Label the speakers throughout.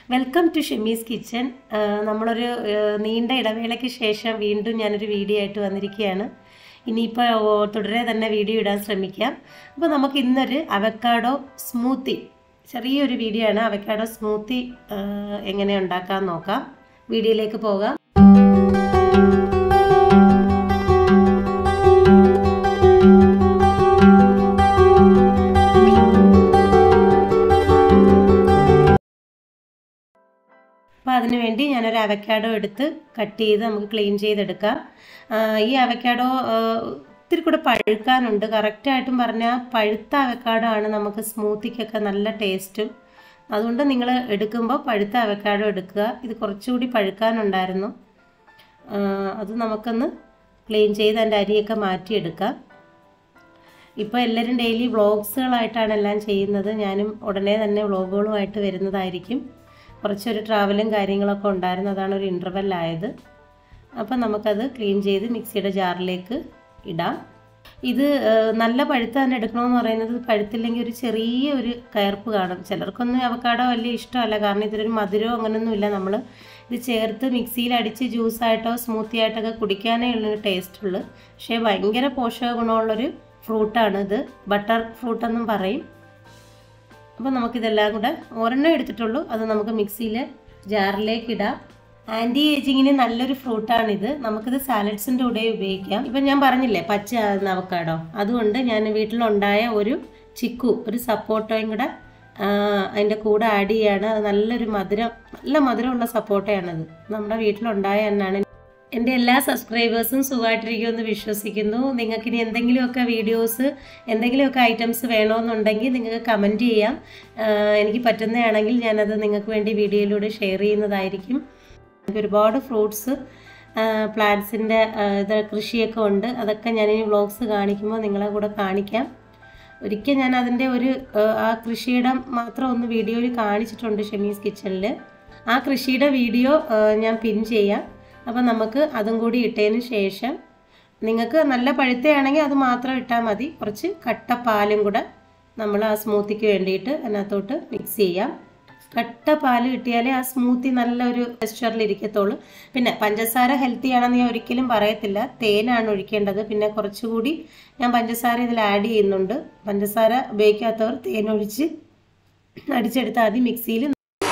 Speaker 1: welcome to ഷെമീസ് kitchen നമ്മളൊരു ആ, നീണ്ട ഇടവേളയ്ക്ക് ശേഷം വീണ്ടും ഞാനൊരു വീഡിയോ ആയിട്ട് വന്നിരിക്കുകയാണ് ഇനിയിപ്പോൾ തുടരെ തന്നെ വീഡിയോ ഇടാൻ ശ്രമിക്കാം അപ്പോൾ നമുക്ക് ഇന്നൊരു അവക്കാഡോ സ്മൂത്തി ചെറിയൊരു വീഡിയോ ആണ് അവക്കാഡോ സ്മൂത്തി ആ, എങ്ങനെ ഉണ്ടാക്കാൻ നോക്കാം വീഡിയോയിലേക്ക് പോകാം അപ്പോൾ അതിന് വേണ്ടി ഞാനൊരു അവക്കാഡോ എടുത്ത് കട്ട് ചെയ്ത് നമുക്ക് ക്ലീൻ ചെയ്തെടുക്കാം ആ, ഈ അവക്കാഡോ ആ, ഇത്തിരി കൂടെ പഴുക്കാനുണ്ട് കറക്റ്റായിട്ടും പറഞ്ഞാൽ പഴുത്ത അവക്കാഡോ ആണ് നമുക്ക് സ്മൂത്തിക്കൊക്കെ നല്ല ടേസ്റ്റും അതുകൊണ്ട് നിങ്ങൾ എടുക്കുമ്പോൾ പഴുത്ത അവക്കാഡോ എടുക്കുക ഇത് കുറച്ചുകൂടി പഴുക്കാനുണ്ടായിരുന്നു ആ, അത് നമുക്കൊന്ന് ക്ലീൻ ചെയ്ത് അതിൻ്റെ അരിയൊക്കെ മാറ്റിയെടുക്കാം ഇപ്പോൾ എല്ലാവരും ഡെയിലി വ്ളോഗ്സുകളായിട്ടാണ് എല്ലാം ചെയ്യുന്നത് ഞാനും ഉടനെ തന്നെ വ്ളോഗുകളുമായിട്ട് വരുന്നതായിരിക്കും കുറച്ചൊരു ട്രാവലും കാര്യങ്ങളൊക്കെ ഉണ്ടായിരുന്നു അതാണ് ഒരു ഇൻ്റർവെൽ ആയത് അപ്പോൾ നമുക്കത് ക്ലീൻ ചെയ്ത് മിക്സിയുടെ ജാറിലേക്ക് ഇടാം ഇത് ഏഹ്, നല്ല പഴുത്ത തന്നെ എടുക്കണമെന്ന് പറയുന്നത് പഴുത്തില്ലെങ്കിൽ ഒരു ചെറിയ ഒരു കയർപ്പ് കാണും ചിലർക്കൊന്നും അവക്കാടോ വലിയ ഇഷ്ടമല്ല കാരണം ഇതിലൊരു മധുരമോ അങ്ങനെയൊന്നുമില്ല നമ്മൾ ഇത് ചേർത്ത് മിക്സിയിൽ അടിച്ച് ജ്യൂസായിട്ടോ സ്മൂത്തി ആയിട്ടൊക്കെ കുടിക്കാനേ ഉള്ളൊരു ടേസ്റ്റ് ഉള്ളൂ പക്ഷേ ഭയങ്കര പോഷക ഗുണമുള്ളൊരു ഫ്രൂട്ടാണ് ഇത് ബട്ടർ ഫ്രൂട്ട് എന്നും പറയും അപ്പോൾ നമുക്കിതെല്ലാം കൂടെ ഒരെണ്ണം എടുത്തിട്ടുള്ളൂ അത് നമുക്ക് മിക്സിയിൽ ജാറിലേക്ക് ഇടാം ആൻറ്റി ഏജിങ്ങിന് നല്ലൊരു ഫ്രൂട്ടാണിത് നമുക്കിത് സാലഡ്സിൻ്റെ കൂടെ ഉപയോഗിക്കാം ഇപ്പം ഞാൻ പറഞ്ഞില്ലേ പച്ച നവക്കാടോ അതുകൊണ്ട് ഞാൻ വീട്ടിലുണ്ടായ ഒരു ചിക്കു ഒരു സപ്പോട്ടോയും കൂടെ ആ, അതിൻ്റെ കൂടെ ആഡ് ചെയ്യാണ് അത് നല്ലൊരു മധുരം നല്ല മധുരമുള്ള സപ്പോട്ടയാണത് നമ്മുടെ വീട്ടിലുണ്ടായ തന്നെയാണ് എൻ്റെ എല്ലാ സബ്സ്ക്രൈബേഴ്സും സുഖമായിട്ടിരിക്കുമെന്ന് വിശ്വസിക്കുന്നു നിങ്ങൾക്ക് ഇനി എന്തെങ്കിലുമൊക്കെ വീഡിയോസ് എന്തെങ്കിലുമൊക്കെ ഐറ്റംസ് വേണമെന്നുണ്ടെങ്കിൽ നിങ്ങൾക്ക് കമൻറ്റ് ചെയ്യാം ആഹ് എനിക്ക് പറ്റുന്നതാണെങ്കിൽ ഞാനത് നിങ്ങൾക്ക് വേണ്ടി വീഡിയോയിലൂടെ ഷെയർ ചെയ്യുന്നതായിരിക്കും എനിക്ക് ഒരുപാട് ഫ്രൂട്ട്സ് പ്ലാന്റ്സിൻ്റെ ഇത് കൃഷിയൊക്കെ ഉണ്ട് അതൊക്കെ ഞാൻ ഈ വ്ളോഗ്സ് കാണിക്കുമ്പോൾ നിങ്ങളെ കൂടെ കാണിക്കാം ഒരിക്കൽ ഞാൻ അതിൻ്റെ ഒരു ആഹ് ആ കൃഷിയുടെ മാത്രം ഒന്ന് വീഡിയോയിൽ കാണിച്ചിട്ടുണ്ട് ഷെമീസ് കിച്ചണിൽ ആ കൃഷിയുടെ വീഡിയോ ആഹ് ഞാൻ പിൻ ചെയ്യാം അപ്പോൾ നമുക്ക് അതും കൂടി ഇട്ടതിന് ശേഷം നിങ്ങൾക്ക് നല്ല പഴുത്തയാണെങ്കിൽ അത് മാത്രം ഇട്ടാൽ മതി കുറച്ച് കട്ട പാലും കൂടെ നമ്മൾ ആ സ്മൂത്തിക്ക് വേണ്ടിയിട്ട് അതിനകത്തോട്ട് മിക്സ് ചെയ്യാം കട്ട പാല് കിട്ടിയാലേ ആ സ്മൂത്തി നല്ലൊരു ടെക്സ്ചറിൽ ഇരിക്കത്തുള്ളൂ പിന്നെ പഞ്ചസാര ഹെൽത്തി ആണെന്ന് ഞാൻ ഒരിക്കലും പറയത്തില്ല തേനാണ് ഒഴിക്കേണ്ടത് പിന്നെ കുറച്ചുകൂടി ഞാൻ പഞ്ചസാര ഇതിൽ ആഡ് ചെയ്യുന്നുണ്ട് പഞ്ചസാര ഉപയോഗിക്കാത്തവർ തേൻ ഒഴിച്ച് അടിച്ചെടുത്താൽ മതി മിക്സിയിൽ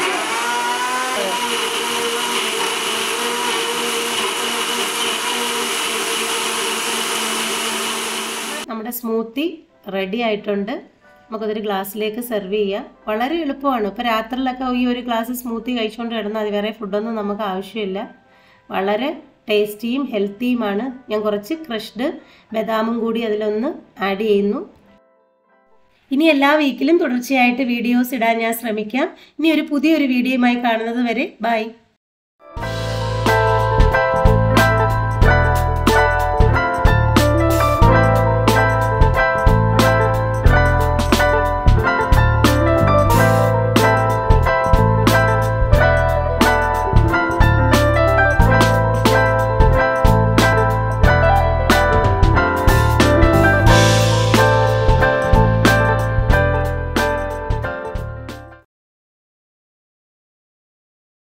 Speaker 1: നമ്മുടെ സ്മൂത്തി റെഡി ആയിട്ടുണ്ട് നമുക്കതൊരു ഗ്ലാസ്സിലേക്ക് സെർവ് ചെയ്യാം വളരെ എളുപ്പമാണ് ഇപ്പോൾ രാത്രിയിലൊക്കെ ഈ ഒരു ഗ്ലാസ് സ്മൂത്തി കഴിച്ചുകൊണ്ട് കിടന്നാൽ അത് വേറെ ഫുഡൊന്നും നമുക്ക് ആവശ്യമില്ല വളരെ ടേസ്റ്റിയും ഹെൽത്തിയുമാണ് ഞാൻ കുറച്ച് ക്രഷ്ഡ് ബദാമും കൂടി അതിലൊന്ന് ആഡ് ചെയ്യുന്നു ഇനി എല്ലാ വീക്കിലും തുടർച്ചയായിട്ട് വീഡിയോസ് ഇടാൻ ഞാൻ ശ്രമിക്കാം ഇനി ഒരു പുതിയൊരു വീഡിയോയുമായി കാണുന്നത് വരെ ബൈ